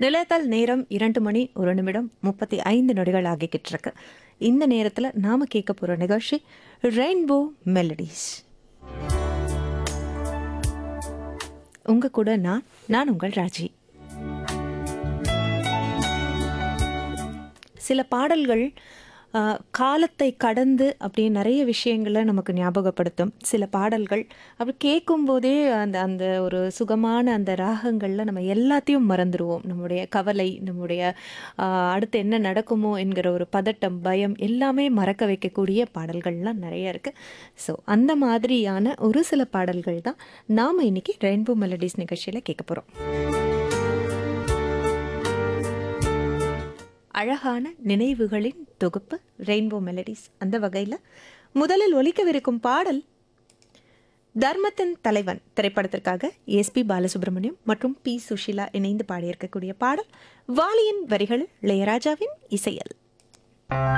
நிலையத்தால் நேரம் இரண்டு மணி ஒரு நிமிடம் முப்பத்தி ஐந்து நொடிகள் ஆகிக்கிட்டு இருக்கு இந்த நேரத்தில் நாம கேட்க போகிற நிகழ்ச்சி ரெயின்போ மெலடிஸ் உங்க கூட நான் நான் உங்கள் ராஜி சில பாடல்கள் ஆ, காலத்தை கடந்து அப்படியே நிறைய விஷயங்களை நமக்கு ஞாபகப்படுத்தும் சில பாடல்கள் அப்படி கேட்கும்போதே அந்த அந்த ஒரு சுகமான அந்த ராகங்களில் நம்ம எல்லாத்தையும் மறந்துடுவோம் நம்முடைய கவலை நம்முடைய ஆ, அடுத்து என்ன நடக்குமோ என்கிற ஒரு பதட்டம் பயம் எல்லாமே மறக்க வைக்கக்கூடிய பாடல்கள்லாம் நிறைய இருக்குது ஸோ அந்த மாதிரியான ஒரு சில பாடல்கள் தான் நாம் இன்னைக்கு ரெயின்போ மெலடிஸ் நிகழ்ச்சியில் கேட்க போகிறோம் அழகான நினைவுகளின் தொகுப்பு ரெயின்போ மெலடிஸ் அந்த வகையில் முதலில் ஒலிக்கவிருக்கும் பாடல் தர்மத்தின் தலைவன் திரைப்படத்திற்காக எஸ்பி பாலசுப்ரமணியம் மற்றும் பி சுஷிலா இணைந்து பாடியிருக்கக்கூடிய பாடல் வாலியின் வரிகள் இளையராஜாவின் இசையல்